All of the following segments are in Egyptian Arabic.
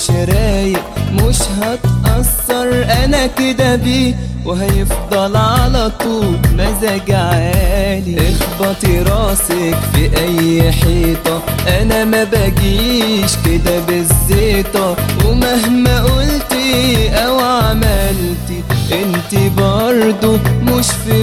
مش رايق مش هتأثر انا كده بيه وهيفضل على طول مزاج عالي اخبطي راسك في اي حيطة انا ما بجيش كده بالزيطة ومهما قلتي او عملتي انت برضو مش في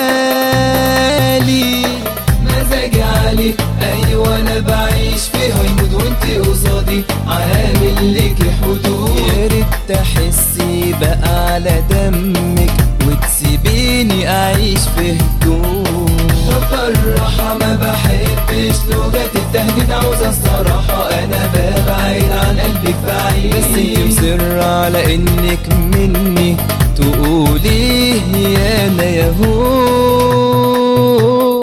بالي مزاجي عليك ايوه انا بعيش في هيموت وانت قصادي عامل ليكي حدود يا ريت تحسي بقى على دمك وتسيبيني اعيش في هدوء طب الراحة ما بحبش لغة التهديد عاوزة الصراحة انا ببعد عن قلبك بعيد بس انت مصرة على انك مني تقولي يا انا يا هو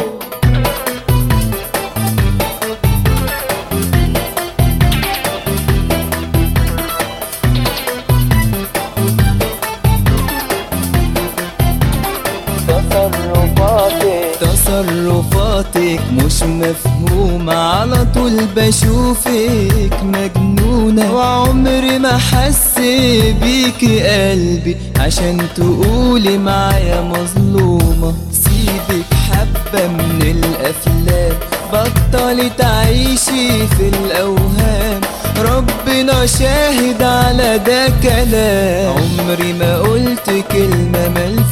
تصرفاتك تصرفاتك مش مفهومة على طول بشوفك مجنونة وعمري ما حس بيكي قلبي عشان تقولي معايا مظلومة سيبك حبة من الأفلام بطلي تعيشي في الأوهام ربنا شاهد على ده كلام عمري ما قلت كلمة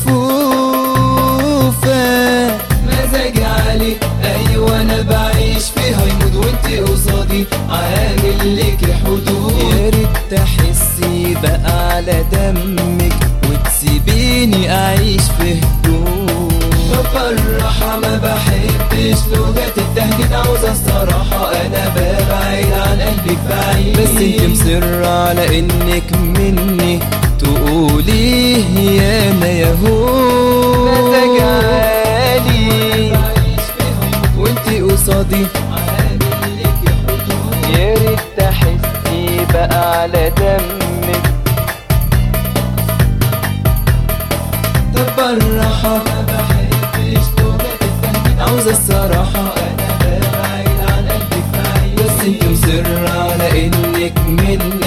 ملفوفة مزاجي عليك أيوة أنا بعيش في هيموت وانت قصادي عامل ليكي حدود يا ريت تحسي بقى على دمك وتسيبيني أعيش في هدوء بفرحة ما بحبش لغة التهديد عاوزة الصراحة أنا ببعد عن قلبك بعيد بس انت مصرة على انك مني تقولي يا انا يا هو مزاج عالي وانت قصادي يا ريت تحسي بقى على دمك طب الراحة ما بحبش لغة التهديد عاوزة الصراحة أنا ببعد عن قلبك بعيد بس انت مصرة على إنك مني